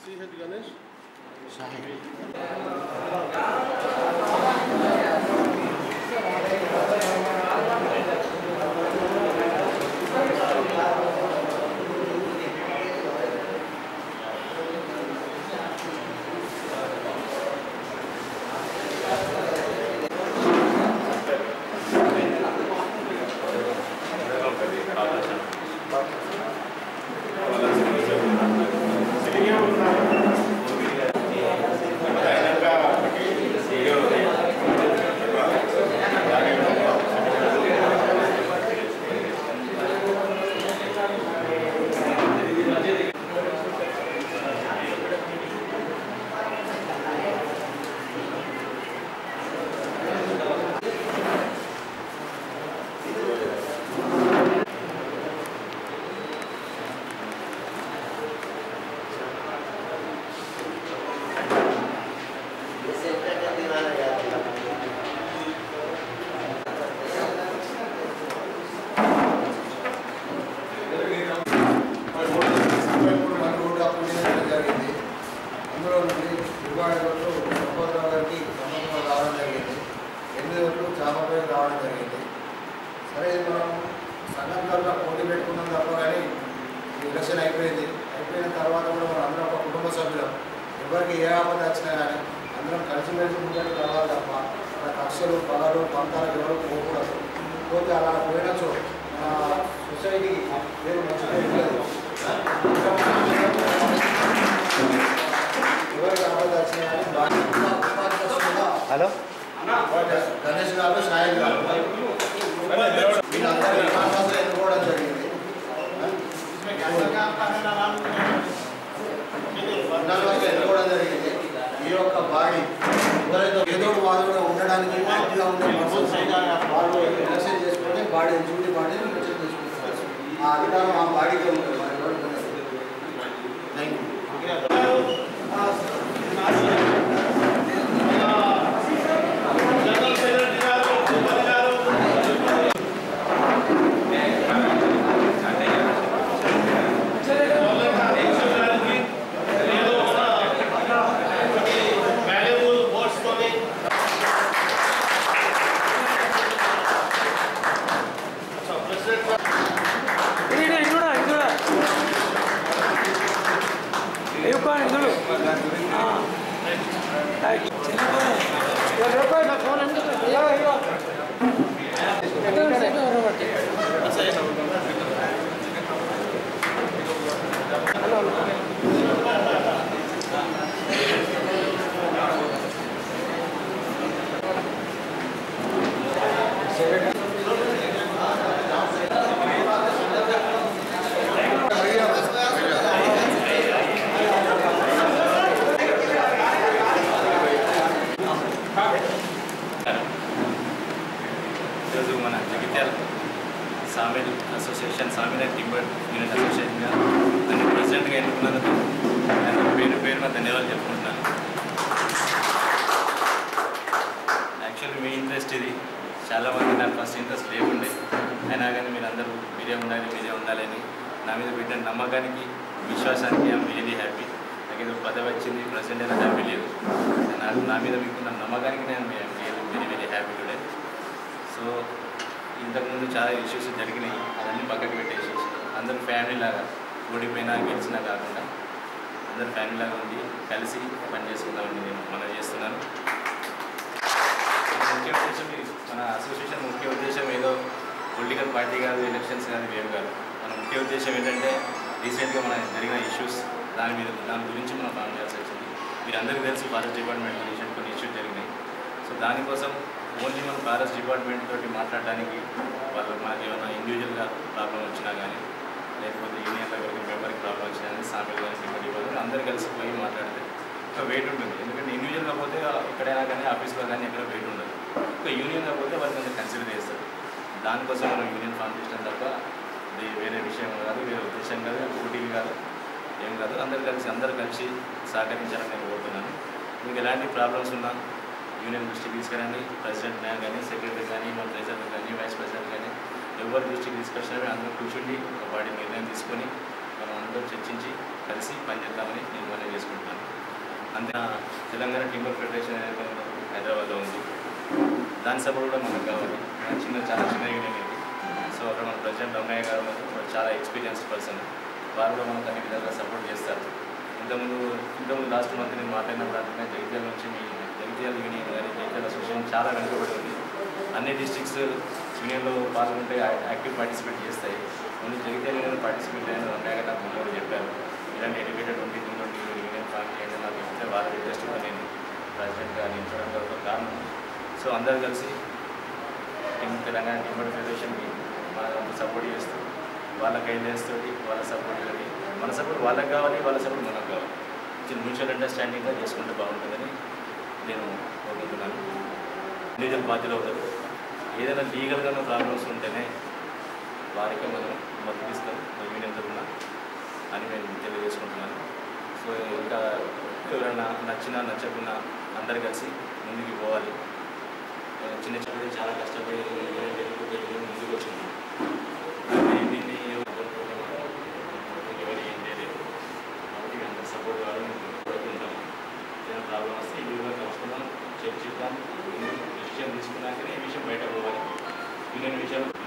CH Ganesh జరిగింది అందులో నుండి ఇరవై రోజులు సంపదరావు గారికి సంబంధం రావడం జరిగింది ఎనిమిది రోజులు చామపై రావడం జరిగింది సరే ఇది మనం సంఘం తరఫున పోటీ పెట్టుకున్నాం తప్ప కానీ ఈ ఎలక్షన్ అయిపోయింది అయిపోయిన తర్వాత కూడా మనం అందరం ఒక కుటుంబ సభ్యులం ఎవరికి ఏ ఆపద వచ్చినా కానీ అందరం కలిసిమెలిసి ముందుకు రావాలి తప్ప మన కక్షలు పగలు పంతాలు ఎవరు పోకూడదు పోతే అలా పోయినచో మన సొసైటీకి పేరు మంచిగా ఎవరికి ఆపద వచ్చినా కానీ బాగా ఉపాధ్యక్షులుగా హలో గణేష్ గారు సాయి గారు వీళ్ళందరూ విమానాలు ఎన్నుకోవడం జరిగింది విమానాలు ఎన్నుకోవడం జరిగింది ఈ యొక్క బాడీ ఎవరైతే ఏదోడు వాదుడుగా ఉండడానికి యాక్టివ్గా ఉండే పర్సన్స్ వాళ్ళు ఎలక్షన్ చేసుకొని బాడీ డ్యూటీ బాడీని ఎలక్షన్ చేసుకుంటారు ఆ అధికారం ఆ బాడీకి ఉంటుంది మరి ఎవరికి ఉండదు. థ్యాంక్ యూ ఇది ఇది కూడా ఇది కూడా ఇవ్వ ఇందులో ఈరోజు మన Jagtial sawmill association sawmill and timber unit అసోసియేషన్గా నన్ను ప్రెసిడెంట్గా ఎన్నుకున్నందుకు నేను పేరు పేరున ధన్యవాదాలు చెప్పుకుంటున్నాను యాక్చువల్లీ మీ ఇంట్రెస్ట్ ఇది చాలామంది నాకు ఫస్ట్ ఇంట్రెస్ట్ లేకుండే అయినా కానీ మీరు అందరూ మీరే ఉండాలి మీరే ఉండాలని నా మీద పెట్టిన నమ్మకానికి విశ్వాసానికి ఐఎమ్ రియలీ హ్యాపీ నాకు ఏదో పదవి వచ్చింది ప్రెసిడెంట్ అయినా హ్యాపీ లేదు నాకు నా మీద మీకున్న నమ్మకానికి నేను really very very happy today so ఇంతకుముందు చాలా ఇష్యూస్ జరిగినాయి అవన్నీ పక్కకి పెట్టేసేసి అందరూ ఫ్యామిలీ లాగా ఓడిపోయినా గెలిచినా కాకుండా అందరూ ఫ్యామిలీ లాగా ఉండి కలిసి పని చేసుకుందామని నేను మనం చేస్తున్నాను ముఖ్య ఉద్దేశం ఇది. మన అసోసియేషన్ ముఖ్య ఉద్దేశం ఏదో పొలిటికల్ పార్టీ కాదు ఎలక్షన్స్ కాదు వేరు కాదు మన ముఖ్య ఉద్దేశం ఏంటంటే రీసెంట్గా మన జరిగిన ఇష్యూస్ దాని మీద దాని గురించి మనం ఫామ్ చేయాల్సి వచ్చింది మీరు అందరికీ తెలుసు ఫారెస్ట్ డిపార్ట్మెంట్ రీసెంట్ కొన్ని ఇష్యూస్ జరిగినాయి సో దానికోసం ఓన్లీ మనం ఫారెస్ట్ డిపార్ట్మెంట్ తోటి మాట్లాడడానికి వాళ్ళు మనకి ఏమైనా ఇండివిజువల్గా ప్రాబ్లం వచ్చినా కానీ లేకపోతే యూనియన్ లెవెల్కి మెంబర్కి ప్రాబ్లం వచ్చినా కానీ సాంపిల్ కానీ డిపార్ట్ డిపార్ట్మెంట్ అందరు కలిసి పోయి మాట్లాడితే ఒక వెయిట్ ఉంటుంది ఎందుకంటే ఇండివిజువల్గా పోతే ఎక్కడైనా కానీ ఆఫీస్లో కానీ ఎక్కడ వెయిట్ ఉండదు ఒక యూనియన్గా పోతే వాళ్ళు కొంచెం కన్సిడర్ చేస్తారు దానికోసం మనం యూనియన్ ఫామ్ చేసినాం తప్ప ఇది వేరే విషయం కాదు వేరే ఉద్దేశం కాదు పోటీలు కాదు ఏం కాదు అందరు కలిసి అందరు కలిసి సహకరించాలని నేను కోరుతున్నాను మీకు ఎలాంటి ప్రాబ్లమ్స్ ఉన్నా యూనియన్ దృష్టికి తీసుకురండి ప్రెసిడెంట్ కానీ సెక్రటరీ కానీ మన ట్రెజరర్ కానీ వైస్ ప్రెసిడెంట్ కానీ ఎవరి దృష్టికి తీసుకొచ్చినా మేము అందరూ కూర్చుండి ఒక వాటి నిర్ణయం తీసుకొని మనం అందరూ చర్చించి కలిసి పనిచేద్దామని నేను మనం చేసుకుంటున్నాను అంతే తెలంగాణ టింబర్ ఫెడరేషన్ ఏదైతే ఉందో హైదరాబాద్లో ఉంది దాని సపోర్ట్ కూడా మనకు కావాలి మన చిన్న చాలా చిన్న యూనియన్ ఇది సో అక్కడ మన ప్రెసిడెంట్ రమణయ్య గారు ఉన్నారు. వారు చాలా ఎక్స్పీరియన్స్డ్ పర్సన్ వారు కూడా మనకు అన్ని విధాలుగా సపోర్ట్ చేస్తారు ఇంతకుముందు ఇంతకుముందు లాస్ట్ మంత్ నేను మాట్లాడినప్పుడు అంటే జగిత్యాల నుంచి మీ జగిత్యాల యూనియన్ కానీ జగిత్యాల అసోసియేషన్ చాలా వెనుకబడి ఉంది అన్ని డిస్ట్రిక్ట్స్ యూనియన్లో పాల్గొంటే యాక్టివ్ పార్టిసిపేట్ చేస్తాయి ఓన్లీ జగిత్యాల యూనియన్ పార్టిసిపేట్ అయిన రమణయ్య గారు నాకు ముందు చెప్పారు ఇలాంటి educated twenty two twenty union form చేయండి నాకు చెప్తే వాళ్ళ రిక్వెస్ట్ కూడా నేను ప్రెసిడెంట్గా నిలిచడం వరకు కారణం సో అందరూ కలిసి టీమ్ తెలంగాణ టీమ్ ఫెడరేషన్కి మన సపోర్ట్ చేస్తూ వాళ్ళ గైడ్లైన్స్ తోటి వాళ్ళ సపోర్ట్ తోటి మన సపోర్ట్ వాళ్ళకి కావాలి వాళ్ళ సపోర్ట్ మనకు కావాలి చిన్న మ్యూచువల్ అండర్స్టాండింగ్గా చేసుకుంటే బాగుంటుందని నేను కోరుకుంటున్నాను ఇండివిజువల్ బాధ్యత అవుతారు ఏదైనా లీగల్గా ప్రాబ్లమ్స్ ఉంటేనే వారికి మనం మద్దతు ఇస్తాం మా యూనియన్ తరఫున అని నేను తెలియజేసుకుంటున్నాను సో ఇంకా ఎవరైనా నచ్చినా నచ్చకున్నా అందరు కలిసి ముందుకు పోవాలి చిన్న చిన్న చాలా కష్టపడి యూనియన్ పెట్టుకుంటే యూనియన్ ముందుకు వచ్చింది కానీ దీన్ని ఎవరు ఏం చేయలేదు కాబట్టి అందరు సపోర్ట్ కావాలి కోరుకుంటాం ఏదైనా ప్రాబ్లం వస్తే ఇండివిజువల్గా కలుసుకుందాం చర్చిద్దాం డిసిషన్ తీసుకున్నాకనే ఈ విషయం బయట పోవాలి యూనియన్ విషయాలు